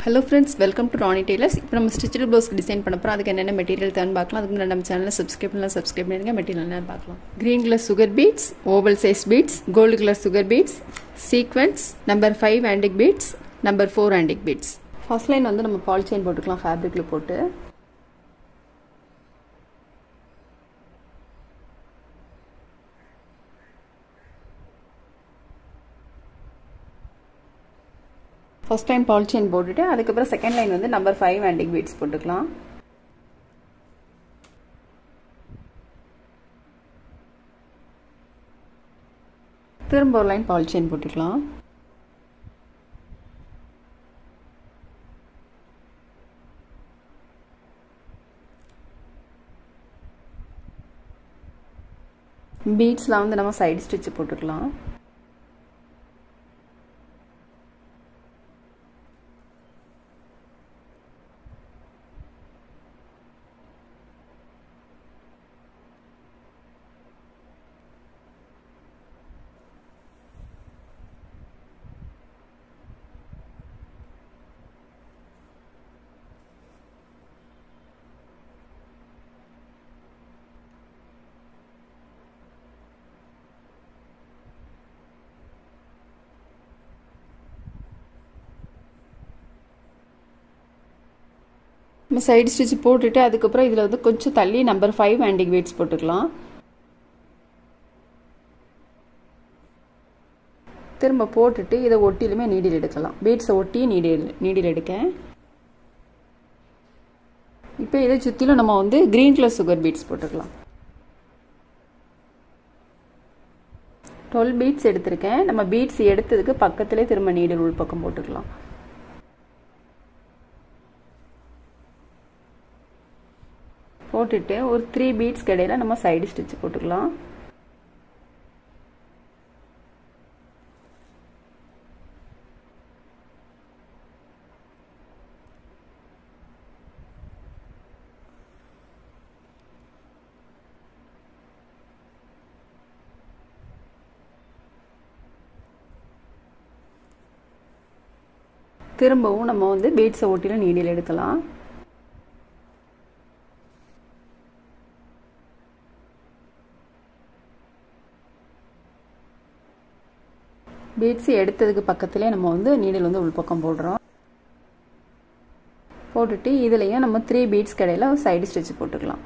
hello friends welcome to Rani tailors இப்போ நம்ம stitched ப்ளவுஸ்க்கு design பண்ண போகிறோம் அதுக்கு என்னென்ன மெட்டீரியல் தேவைன்னு பார்க்கலாம் அதுக்கு முன்னாடி நம்ம சேனலில் சப்ஸ்கிரைப் பண்ணலாம் சப்ஸ்கிரைப் பண்ணிருங்க மெட்டீரியல் என்னன்னு பார்க்கலாம் green colour sugar beads oval size beads gold colour sugar beads sequence number five antique beads number four antique beads first line வந்து நம்ம பால் செயின் போட்டுக்கலாம் ஃபேப்ரிக்கில் போட்டு ஃபர்ஸ்ட் லைன் பால் செயின் போட்டுட்டு அதுக்கப்புறம் செகண்ட் லைன் வந்து நம்பர் ஃபைவ் ஆண்டிக் பீட்ஸ் போட்டுக்கலாம் திரும்ப ஒரு லைன் பால் செயின் போட்டுக்கலாம் பீட்ஸில் வந்து நம்ம சைடு ஸ்டிச் போட்டுக்கலாம் நம்ம சைடு ஸ்டிச் போட்டுட்டு அதுக்கப்புறம் இதில் வந்து கொஞ்சம் தள்ளி நம்பர் ஃபைவ் ஆண்டிக் வெயிட்ஸ் போட்டுக்கலாம் திரும்ப போட்டுட்டு இதை ஒட்டிலுமே நீடில் எடுக்கலாம் பீட்ஸை ஒட்டி நீடில் நீடில் எடுக்கேன் இப்போ இதை சுற்றிலும் நம்ம வந்து க்ரீன் கலர் சுகர் பீட்ஸ் போட்டுக்கலாம் டுவெல் பீட்ஸ் எடுத்திருக்கேன் நம்ம பீட்ஸ் எடுத்ததுக்கு பக்கத்துலேயே திரும்ப நீடில் உள் பக்கம் போட்டுக்கலாம் போட்டுட்டு ஒரு த்ரீ பீட்ஸ் இடையில நம்ம சைடு ஸ்டிச் போட்டுக்கலாம் திரும்பவும் நம்ம வந்து பீட்ஸை ஒட்டில நீடில் எடுக்கலாம் பீட்ஸ் எடுத்ததுக்கு பக்கத்துலேயே நம்ம வந்து நீடில் வந்து உள்பக்கம் போடுறோம் போட்டுட்டு இதுலேயும் நம்ம த்ரீ பீட்ஸ் கடையில் சைடு ஸ்டிச் போட்டுக்கலாம்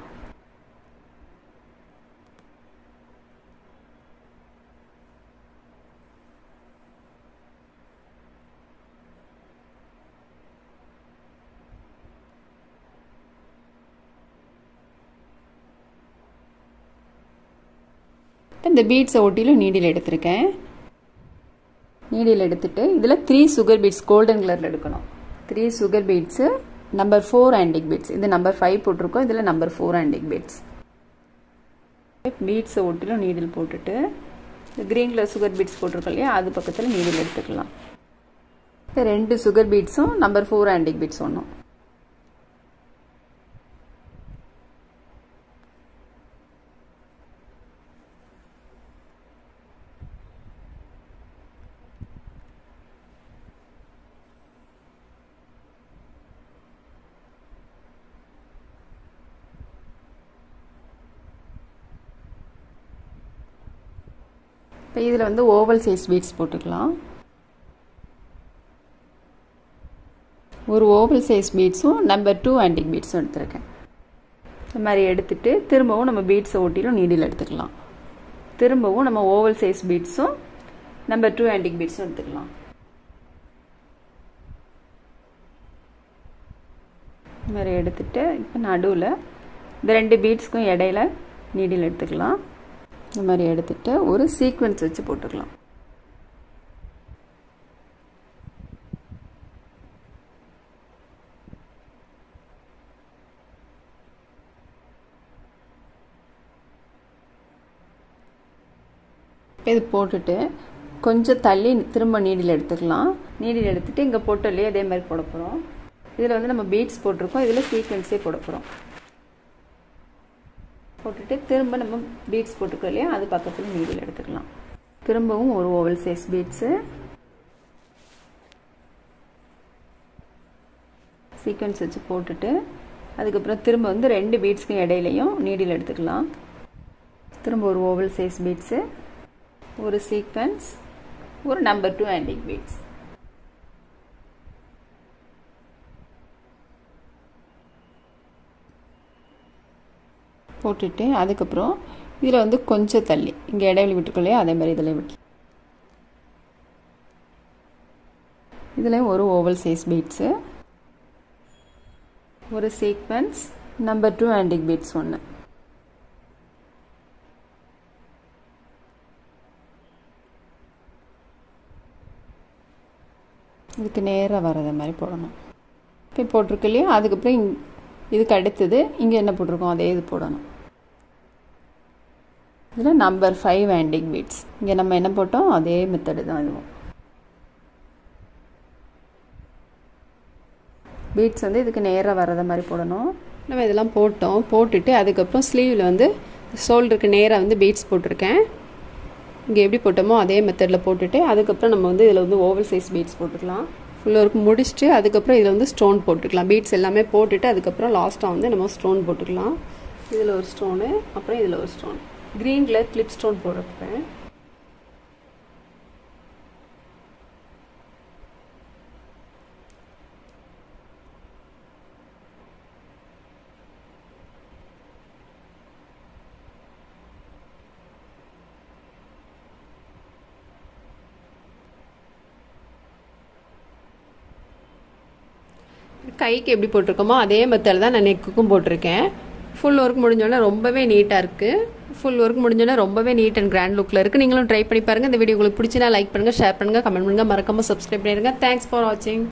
இந்த பீட்ஸை ஒட்டிலும் நீடில் எடுத்திருக்கேன் நீடில் எடுத்துட்டு இதில் த்ரீ சுகர் பீட்ஸ் கோல்டன் கலரில் எடுக்கணும் three sugar beads number four antique beads இது நம்பர் ஃபைவ் போட்டிருக்கோம் இதில் நம்பர் ஃபோர் ஆண்டிக் பீட்ஸ் பீட்ஸை ஒட்டிலும் நீடில் போட்டுட்டு க்ரீன் கலர் சுகர் பீட்ஸ் போட்டிருக்கோம் இல்லையா அது பக்கத்தில் நீடில் எடுத்துக்கலாம் ரெண்டு சுகர் பீட்ஸும் நம்பர் ஃபோர் ஆண்டிக் பீட்ஸ் ஒன்றும் இப்போ இதில் வந்து ஓவல் சைஸ் பீட்ஸ் போட்டுக்கலாம் ஒரு ஓவல் சைஸ் பீட்ஸும் நம்பர் டூ ஆண்டிக் பீட்ஸும் எடுத்திருக்கேன் இந்த மாதிரி எடுத்துட்டு திரும்பவும் நம்ம பீட்ஸை ஒட்டிலும் நீடில் எடுத்துக்கலாம் திரும்பவும் நம்ம ஓவல் சைஸ் பீட்ஸும் நம்பர் டூ ஆண்டிக் பீட்ஸும் எடுத்துக்கலாம் இந்த மாதிரி எடுத்துட்டு இப்போ நடுவில் இந்த ரெண்டு பீட்ஸ்க்கும் இடையில நீடில் எடுத்துக்கலாம் இந்த மாதிரி எடுத்துட்டு ஒரு சீக்வன்ஸ் வச்சு போட்டுக்கலாம் இது போட்டுட்டு கொஞ்சம் தள்ளி திரும்ப நீடில் எடுத்துக்கலாம் நீடில் எடுத்துட்டு இங்கே போட்டோல்லையே அதே மாதிரி போட போகிறோம் இதில் வந்து நம்ம பீட்ஸ் போட்டிருக்கோம் இதில் சீக்வன்ஸே போட போகிறோம் போட்டுட்டு திரும்ப நம்ம பீட்ஸ் போட்டுக்கோ இல்லையா அது பக்கத்தில் நீடில் எடுத்துக்கலாம் திரும்பவும் ஒரு ஓவல் சைஸ் பீட்ஸு சீக்வன்ஸ் வச்சு போட்டுட்டு அதுக்கப்புறம் திரும்ப வந்து ரெண்டு பீட்ஸ்க்கும் இடையிலையும் நீடில் எடுத்துக்கலாம் திரும்ப ஒரு ஓவல் சைஸ் பீட்ஸு ஒரு சீக்வன்ஸ் ஒரு நம்பர் டூ ஆண்டிக் பீட்ஸ் போட்டுட்டு அதுக்கப்புறம் இதில் வந்து கொஞ்சம் தள்ளி இங்கே இடைவெளி விட்டுக்கலையோ அதே மாதிரி இதில் விட்டு இதில் ஒரு ஓவல் சைஸ் பீட்ஸு ஒரு sequence number two antique beads ஒன்று இதுக்கு நேராக வர்றத மாதிரி போடணும் இப்போ போட்டிருக்கு இல்லையா அதுக்கப்புறம் இங் இதுக்கு அடுத்தது இங்கே என்ன போட்டிருக்கோம் அதே இது போடணும் இதில் நம்பர் ஃபைவ் ஆண்டிக் பீட்ஸ் இங்கே நம்ம என்ன போட்டோம் அதே மெத்தடு தான் இதுவும் பீட்ஸ் வந்து இதுக்கு நேராக வர்றத மாதிரி போடணும் நம்ம இதெல்லாம் போட்டோம் போட்டுட்டு அதுக்கப்புறம் ஸ்லீவில் வந்து ஷோல்டருக்கு நேராக வந்து பீட்ஸ் போட்டிருக்கேன் இங்கே எப்படி போட்டோமோ அதே மெத்தடில் போட்டுட்டு அதுக்கப்புறம் நம்ம வந்து இதில் வந்து ஓவல் சைஸ் பீட்ஸ் போட்டுக்கலாம் ஃபுல் ஒர்க் முடிச்சுட்டு அதுக்கப்புறம் இதில் வந்து ஸ்டோன் போட்டுக்கலாம் பீட்ஸ் எல்லாமே போட்டுட்டு அதுக்கப்புறம் லாஸ்ட்டாக வந்து நம்ம ஸ்டோன் போட்டுக்கலாம் இதில் ஒரு ஸ்டோனு அப்புறம் இதில் ஒரு stone green colour clip stone போட்டிருப்பேன் கைக்கு எப்படி போட்டிருக்கோமோ அதே மெத்தடில் தான் நான் நெக்குக்கும் போட்டிருக்கேன் ஃபுல் ஒர்க் முடிஞ்சோடனே ரொம்பவே நீட்டாக இருக்குது ஃபுல் ஒர்க் முடிஞ்சோடனே ரொம்பவே நீட் அண்ட் கிராண்ட் லுக்கில் இருக்குது நீங்களும் ட்ரை பண்ணி பாருங்கள் இந்த வீடியோ உங்களுக்கு பிடிச்சினா லைக் பண்ணுங்கள் ஷேர் பண்ணுங்கள் கமெண்ட் பண்ணுங்கள் மறக்காமல் சப்ஸ்கிரைப் பண்ணிடுங்க தேங்க்ஸ் ஃபார் வாட்சிங்